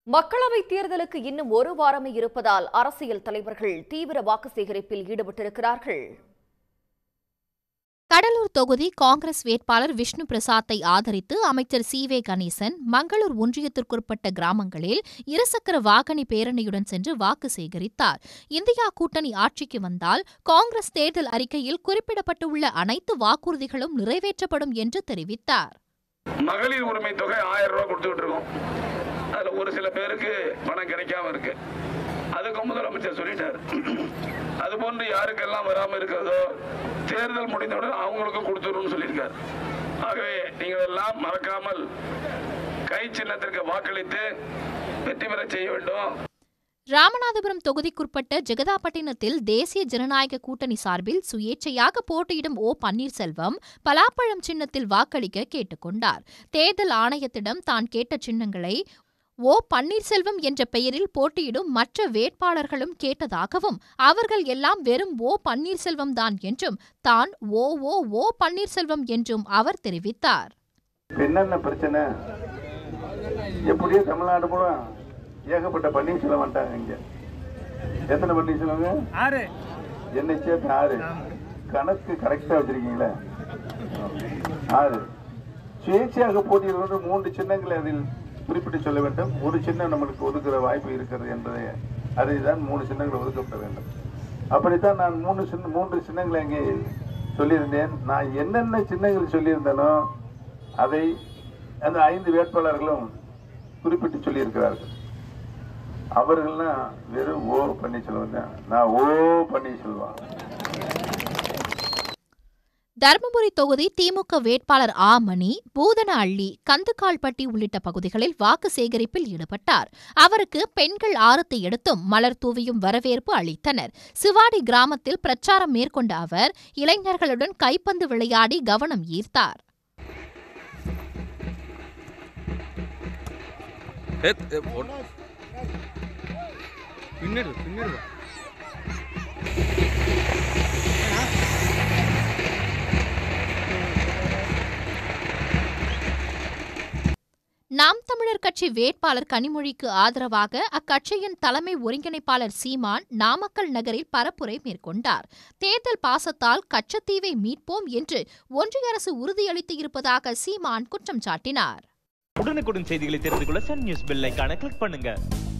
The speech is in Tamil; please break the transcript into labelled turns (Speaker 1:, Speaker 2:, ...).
Speaker 1: மக்களவைத் தேர்தலுக்கு இன்னும் ஒரு வாரமே இருப்பதால் அரசியல் தலைவர்கள் தீவிர வாக்கு சேகரிப்பில் ஈடுபட்டிருக்கிறார்கள்
Speaker 2: கடலூர் தொகுதி காங்கிரஸ் வேட்பாளர் விஷ்ணு பிரசாத்தை ஆதரித்து அமைச்சர் சி வே கணேசன் மங்களூர் ஒன்றியத்திற்குட்பட்ட கிராமங்களில் இருசக்கர வாகனி பேரணியுடன் சென்று வாக்கு சேகரித்தார் இந்தியா கூட்டணி ஆட்சிக்கு வந்தால் காங்கிரஸ் தேர்தல் அறிக்கையில் குறிப்பிடப்பட்டுள்ள அனைத்து வாக்குறுதிகளும் நிறைவேற்றப்படும் என்று தெரிவித்தார்
Speaker 3: மகளிர் உரிமை தொகை ஆயிரம் ரூபாய் கொடுத்துக்கிட்டு இருக்கோம் அதுல ஒரு சில பேருக்கு பணம் கிடைக்காம இருக்கு அதுக்கு முதலமைச்சர் சொல்லிட்டாரு அது போன்று யாருக்கெல்லாம் வராம இருக்கிறதோ தேர்தல் முடிந்தவுடன் அவங்களுக்கும் கொடுத்துருன்னு சொல்லியிருக்காரு ஆகவே நீங்கள் எல்லாம் மறக்காமல் கை சின்னத்திற்கு வாக்களித்து வெற்றி பெற செய்ய வேண்டும்
Speaker 2: ராமநாதபுரம் தொகுதிக்குட்பட்ட ஜெகதாப்பட்டினத்தில் தேசிய ஜனநாயக கூட்டணி சார்பில் சுயேட்சையாக போட்டியிடும் ஓ பன்னீர்செல்வம் பலாப்பழம் சின்னத்தில் வாக்களிக்க கேட்டுக்கொண்டார் தேர்தல் ஆணையத்திடம் தான் கேட்ட சின்னங்களை ஓ பன்னீர்செல்வம் என்ற பெயரில் போட்டியிடும் மற்ற வேட்பாளர்களும் கேட்டதாகவும் அவர்கள் எல்லாம் வெறும் ஓ பன்னீர்செல்வம் தான் என்றும் தான் ஓ ஓ ஓ பன்னீர்செல்வம் என்றும் அவர் தெரிவித்தார்
Speaker 4: என்னென்ன பிரச்சனை எப்படியோ தமிழ்நாடு பூரா ஏகப்பட்ட பன்னீர்செல்வம் வந்துட்டாங்க இங்க எத்தனை பன்னீர்செல்வங்க
Speaker 5: ஆறு
Speaker 4: என்னை சேர்த்து ஆறு கணக்கு கரெக்டா வச்சிருக்கீங்களே ஆறு சுயேட்சையாக போட்டியில் வந்து மூன்று சின்னங்களை அதில் குறிப்பிட்டு சொல்ல வேண்டும் ஒரு சின்னம் நம்மளுக்கு ஒதுக்குற வாய்ப்பு இருக்கிறது என்பதை அறிந்துதான் மூணு சின்னங்கள் ஒதுக்கப்பட வேண்டும் அப்படித்தான் நான் மூணு சின்ன மூன்று சின்னங்களை அங்கே சொல்லியிருந்தேன் நான் என்னென்ன சின்னங்கள் சொல்லியிருந்தேனோ அதை அந்த ஐந்து வேட்பாளர்களும் குறிப்பிட்டு சொல்லியிருக்கிறார்கள் அவர்கள்லாம் வெறும் ஓ பன்னீர்செல்வம் தான் நான் ஓ பன்னீர்செல்வம்
Speaker 2: தருமபுரி தொகுதி திமுக வேட்பாளர் ஆ மணி பூதன அள்ளி கந்துக்கால்பட்டி உள்ளிட்ட பகுதிகளில் வாக்கு சேகரிப்பில் ஈடுபட்டார் அவருக்கு பெண்கள் ஆரத்தை எடுத்தும் மலர் தூவியும் வரவேற்பு அளித்தனர் சிவாடி கிராமத்தில் பிரச்சாரம் மேற்கொண்ட அவர் இளைஞர்களுடன் கைப்பந்து விளையாடி கவனம் ஈர்த்தார்
Speaker 5: பின்னாடி பின்னாடி வா.
Speaker 2: நாம் தமிழர் கட்சி வேட்பாளர் கனிமொழிக்கு ஆதரவாக அக்கட்சியின் தலைமை ஒருங்கிணைப்பாளர் சீமான் நாமக்கல் நகரில் பரப்புரை மேற்கொண்டார் தேர்தல் பாசத்தால் கச்சத்தீவை மீட்போம் என்று ஒன்றிய அரசு உறுதியளித்து இருப்பதாக சீமான் குற்றம் சாட்டினார்
Speaker 6: உடனுக்குடன் செய்திகளை தெரிந்து கொள்ள சன் நியூஸ் பெல் ஐகானை கிளிக் பண்ணுங்க